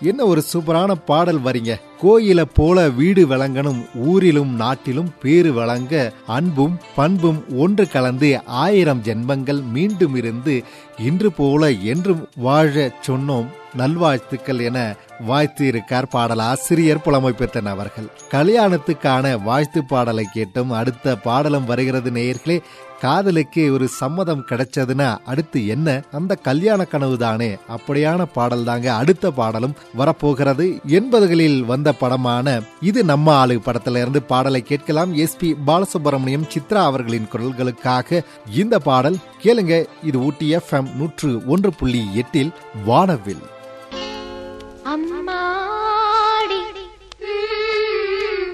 என்ன ஒரு சூப்பரான பாடல் வரீங்க கோயில போல வீடு விளங்கணும் ஊரிலும் நாட்டிலும் பேரு வழங்க அன்பும் பண்பும் ஒன்று கலந்து ஆயிரம் ஜென்மங்கள் மீண்டும் இருந்து இன்று போல என்றும் வாழ சொன்னோம் நல்வாழ்த்துக்கள் என வாழ்த்து இருக்கார் பாடல் ஆசிரியர் புலமைப்பெற்றன் அவர்கள் கல்யாணத்துக்கான வாழ்த்து பாடலை கேட்டும் அடுத்த பாடலும் வருகிறது நேயர்களே காதலுக்கு ஒரு சம்மதம் கிடைச்சதுன்னா அடுத்து என்ன அந்த கல்யாண கனவு தானே அப்படியான பாடல் தாங்க அடுத்த பாடலும் வரப்போகிறது எண்பதுகளில் வந்த படமான இது நம்ம ஆளு படத்துல இருந்து பாடலை கேட்கலாம் எஸ்பி பாலசுப்ரமணியம் சித்ரா அவர்களின் குரல்களுக்காக இந்த பாடல் கேளுங்க இது ஊட்டி எஃப்எம் நூற்று ஒன்று புள்ளி எட்டில் வானவில் அம்மா